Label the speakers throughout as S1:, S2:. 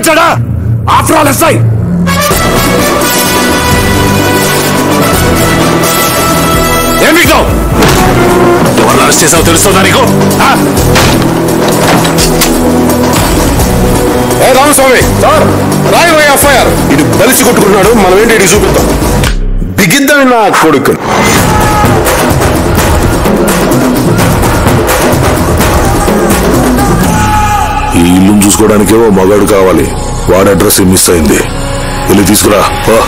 S1: వచ్చాడా after all SI ఏం మీకు ఎవరు అరెస్ట్ చేసావు తెలుస్తుందా నీకు ఆ?
S2: ఏ రామస్వామి సార్ రాయి రాయి ఎఫ్ఐఆర్ ఇది బలిసి కొట్టుకున్నాడు మనం ఏంటి ఇది చూపిద్దాం బిగిద్దాం నా కొడుకు
S1: ఈ ఇల్లును చూసుకోవడానికేమో మగాడు కావాలి వాడి అడ్రస్ మిస్ అయింది వెళ్ళి తీసుకురా పో.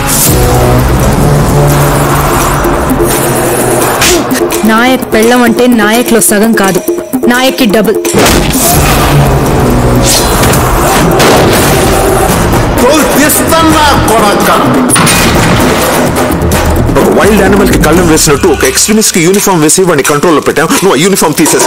S3: నాయక్ పెళ్ళం అంటే నాయక్లో సగం కాదు నాయక్కి డబుల్
S2: తీస్తున్నా కొడక
S4: ఒక వైల్డ్ యానిమల్ కి కళ్ళం వేసినట్టు ఒక ఎక్స్ట్రీమిస్ట్ కి యూనిఫామ్ వేసి వాడిని కంట్రోల్లో పెట్టాం నువ్వు ఆ యూనిఫామ్ తీసేసి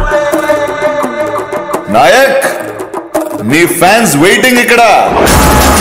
S5: నాయక్ నీ ఫ్యాన్స్ వెయిటింగ్ ఇక్కడ